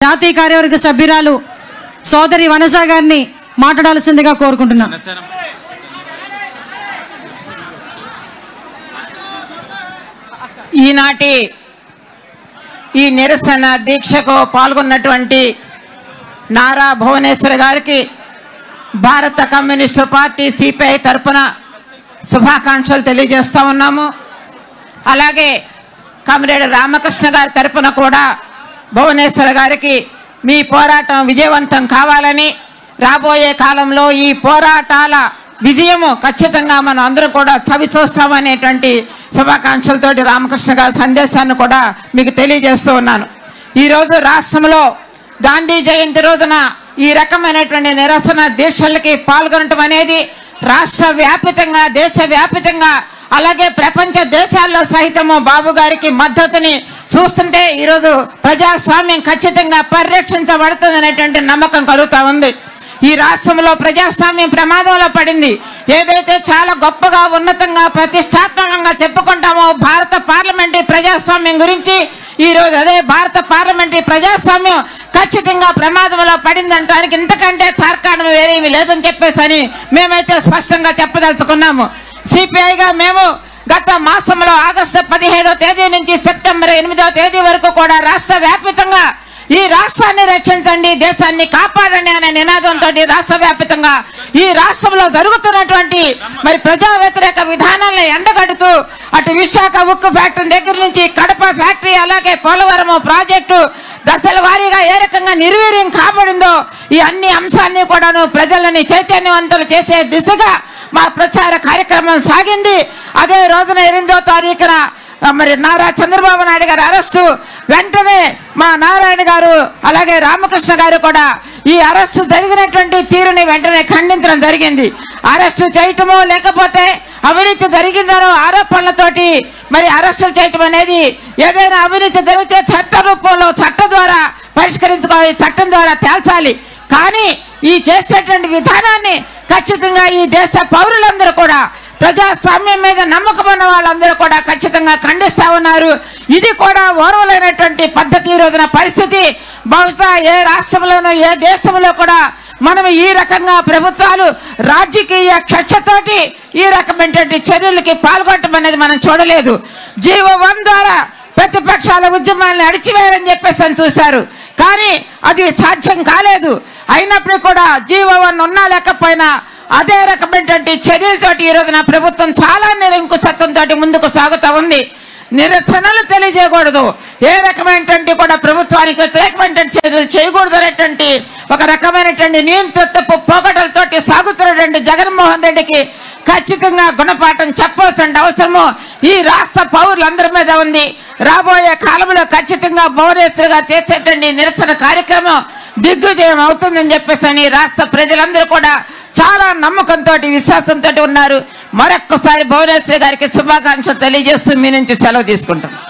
జాతీయ కార్యవర్గ సభ్యురాలు సోదరి వనజ గారిని మాట్లాడాల్సిందిగా కోరుకుంటున్నాం ఈనాటి ఈ నిరసన దీక్షకు పాల్గొన్నటువంటి నారా భువనేశ్వర్ గారికి భారత కమ్యూనిస్టు పార్టీ సిపిఐ తరపున శుభాకాంక్షలు తెలియజేస్తా ఉన్నాము అలాగే కమరేడు రామకృష్ణ గారి తరపున కూడా భువనేశ్వర్ గారికి మీ పోరాటం విజయవంతం కావాలని రాబోయే కాలంలో ఈ పోరాటాల విజయము ఖచ్చితంగా మనం అందరం కూడా చవి చూస్తామనేటువంటి శుభాకాంక్షలతోటి రామకృష్ణ గారి సందేశాన్ని కూడా మీకు తెలియజేస్తూ ఉన్నాను ఈరోజు రాష్ట్రంలో గాంధీ జయంతి రోజున ఈ రకమైనటువంటి నిరసన దీక్షలకి పాల్గొనటం అనేది రాష్ట్ర వ్యాపితంగా దేశ వ్యాపితంగా అలాగే ప్రపంచ దేశాల్లో సహితము బాబు గారికి మద్దతుని చూస్తుంటే ఈరోజు ప్రజాస్వామ్యం ఖచ్చితంగా పరిరక్షించబడుతుంది అనేటువంటి నమ్మకం కలుగుతా ఉంది ఈ రాష్ట్రంలో ప్రజాస్వామ్యం ప్రమాదంలో పడింది ఏదైతే చాలా గొప్పగా ఉన్నతంగా ప్రతిష్టాత్మకంగా చెప్పుకుంటామో భారత పార్లమెంటరీ ప్రజాస్వామ్యం గురించి ఈ రోజు అదే భారత పార్లమెంటరీ ప్రజాస్వామ్యం ఖచ్చితంగా ప్రమాదంలో పడిందంటానికి ఇంతకంటే తార్కాణం వేరేవి లేదని చెప్పేసి అని మేమైతే స్పష్టంగా చెప్పదలుచుకున్నాము సిపిఐగా మేము గత మాసంలో ఆగస్టు పదిహేడో తేదీ నుంచి సెప్టెంబర్ ఎనిమిదో తేదీ వరకు కూడా రాష్ట్ర వ్యాప్తంగా ఈ రాష్ట్రాన్ని రక్షించండి దేశాన్ని కాపాడండి అనే నినాదంతో రాష్ట్ర వ్యాప్తంగా ఈ రాష్ట్రంలో జరుగుతున్నటువంటి మరి ప్రజా వ్యతిరేక విధానాలను ఎండగడుతూ అటు విశాఖ ఉక్కు ఫ్యాక్టరీ దగ్గర నుంచి కడప ఫ్యాక్టరీ అలాగే పోలవరం ప్రాజెక్టు దశల వారీగా ఏ రకంగా నిర్వీర్యం కాబడిందో ఈ అన్ని అంశాన్ని కూడాను ప్రజలని చైతన్యవంతులు చేసే దిశగా మా ప్రచార కార్యక్రమం సాగింది అదే రోజున ఎనిమిదో తారీఖున ఆ, మరి నారా చంద్రబాబు నాయుడు గారి అరెస్టు వెంటనే మా నారాయణ గారు అలాగే రామకృష్ణ గారు కూడా ఈ అరెస్టు జరిగినటువంటి తీరుని వెంటనే ఖండించడం జరిగింది అరెస్టు చేయటమో లేకపోతే అవినీతి జరిగిందనో ఆరోపణలతోటి మరి అరెస్టులు చేయటం అనేది ఏదైనా అవినీతి జరిగితే చట్ట రూపంలో చట్ట ద్వారా పరిష్కరించుకోవాలి చట్టం ద్వారా తేల్చాలి కానీ ఈ చేసేటువంటి విధానాన్ని ఖచ్చితంగా ఈ దేశ పౌరులందరూ కూడా ప్రజాస్వామ్యం మీద నమ్మకం ఉన్న వాళ్ళందరూ కూడా ఖచ్చితంగా ఖండిస్తా ఉన్నారు ఇది కూడా ఓర్వలేనటువంటి పద్ధతి ఈ రోజున పరిస్థితి బహుశా ఏ రాష్ట్రంలోనూ ఏ దేశంలో కూడా మనం ఈ రకంగా ప్రభుత్వాలు రాజకీయ కక్షతోటి ఈ రకమైనటువంటి చర్యలకి పాల్గొనడం అనేది మనం చూడలేదు జీవో వన్ ద్వారా ప్రతిపక్షాల ఉద్యమాలను అడిచివేయాలని చెప్పేసి అని చూశారు కానీ అది సాధ్యం కాలేదు అయినప్పుడు కూడా జీవో వన్ ఉన్నా లేకపోయినా అదే రకమైనటువంటి చర్యలతోటి ఈ రోజున ప్రభుత్వం చాలా నిరంకుశత్వంతో ముందుకు సాగుతూ ఉంది నిరసనలు తెలియజేయకూడదు ఏ రకమైనటువంటి కూడా ప్రభుత్వానికి వ్యతిరేకమైనటువంటి చర్యలు చేయకూడదు అనేటువంటి ఒక రకమైనటువంటి నియంత్రితపు పోకటలతోటి సాగుతున్నటువంటి జగన్మోహన్ రెడ్డికి ఖచ్చితంగా గుణపాఠం చెప్పవలసిన అవసరము ఈ రాష్ట్ర పౌరులందరి మీద ఉంది రాబోయే కాలంలో ఖచ్చితంగా భువనేశ్వర్ గారు చేసేటువంటి నిరసన కార్యక్రమం దిగ్విజయం అవుతుందని చెప్పేసి అని రాష్ట్ర ప్రజలందరూ కూడా చాలా నమ్మకంతో విశ్వాసంతో ఉన్నారు మరొక్కసారి భువనేశ్వరి గారికి శుభాకాంక్షలు తెలియజేస్తూ మీ నుంచి సెలవు తీసుకుంటాం